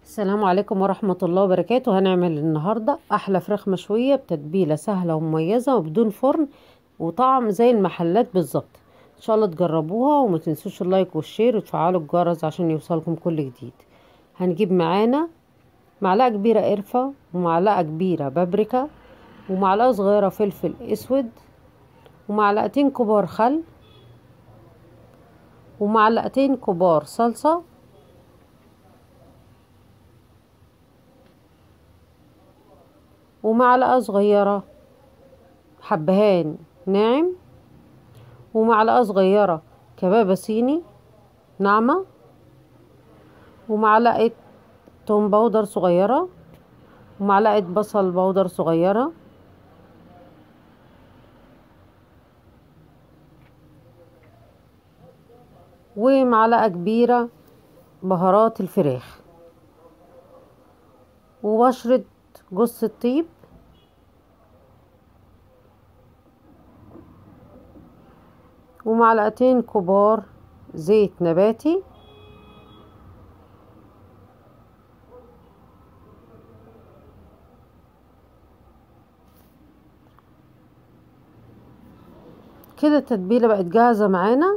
السلام عليكم ورحمة الله وبركاته هنعمل النهاردة أحلى فراخ مشوية بتتبيلة سهلة ومميزة وبدون فرن وطعم زي المحلات بالظبط إن شاء الله تجربوها وما تنسوش اللايك والشير وتفعلوا الجرس عشان يوصلكم كل جديد هنجيب معانا معلقة كبيرة قرفة ومعلقة كبيرة بابريكا ومعلقة صغيرة فلفل أسود ومعلقتين كبار خل ومعلقتين كبار صلصة ومعلقة صغيرة حبهان ناعم ومعلقة صغيرة كبابة صيني ناعمة ومعلقة توم بودر صغيرة ومعلقة بصل بودر صغيرة ومعلقة كبيرة بهارات الفراخ وبشرة جوز الطيب ومعلقتين كبار زيت نباتي كده التتبيله بقت جاهزه معانا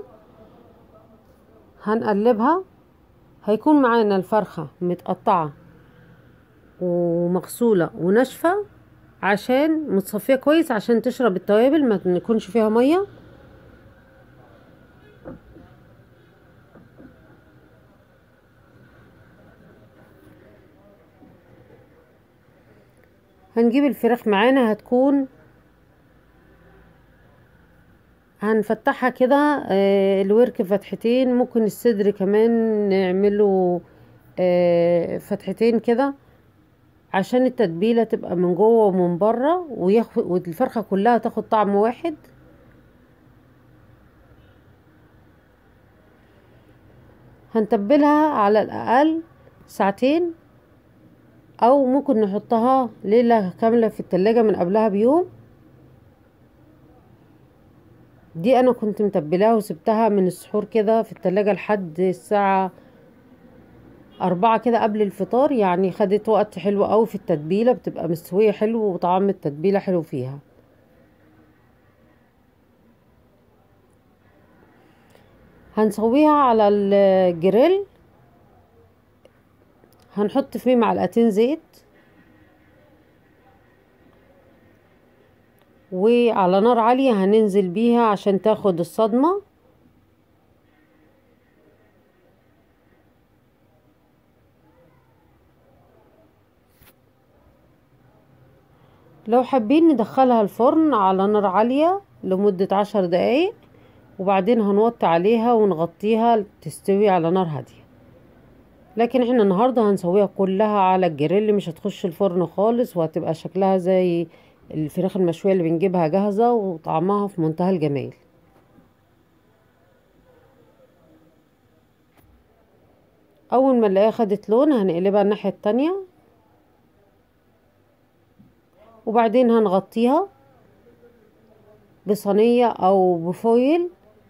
هنقلبها هيكون معانا الفرخه متقطعه ومغسوله وناشفه عشان متصفيه كويس عشان تشرب التوابل ما يكونش فيها ميه هنجيب الفراخ معانا هتكون هنفتحها كده آه الورك فتحتين ممكن الصدر كمان نعمله آه فتحتين كده عشان التتبيله تبقى من جوه ومن بره وياخد والفرخه كلها تاخد طعم واحد هنتبلها على الاقل ساعتين او ممكن نحطها ليله كامله في التلاجة من قبلها بيوم دي انا كنت متبلاها وسبتها من السحور كده في التلاجة لحد الساعة أربعة كده قبل الفطار يعني خدت وقت حلو قوي في التتبيلة بتبقى مستوية حلو وطعم التتبيلة حلو فيها هنسويها على الجريل هنحط فيه معلقتين زيت وعلى نار عالية هننزل بيها عشان تاخد الصدمة لو حابين ندخلها الفرن على نار عالية لمدة عشر دقايق وبعدين هنوطي عليها ونغطيها تستوي على نار هادية لكن احنا النهاردة هنسويها كلها على الجريل مش هتخش الفرن خالص وهتبقى شكلها زي الفراخ المشوية اللي بنجيبها جاهزة وطعمها في منتهى الجمال اول ما نلاقيها خدت لون هنقلبها الناحية التانية وبعدين هنغطيها بصينية او بفويل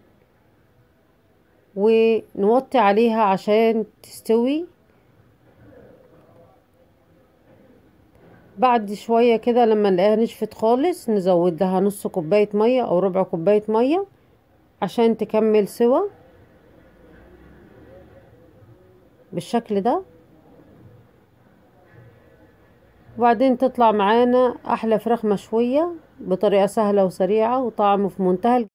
ونوطي عليها عشان تستوي بعد شوية كده لما نلاقيها نشفت خالص نزود لها نص كوباية مية او ربع كوباية مية عشان تكمل سوا بالشكل ده وبعدين تطلع معانا احلى فراخ مشوية بطريقة سهلة وسريعة وطعم في منتهى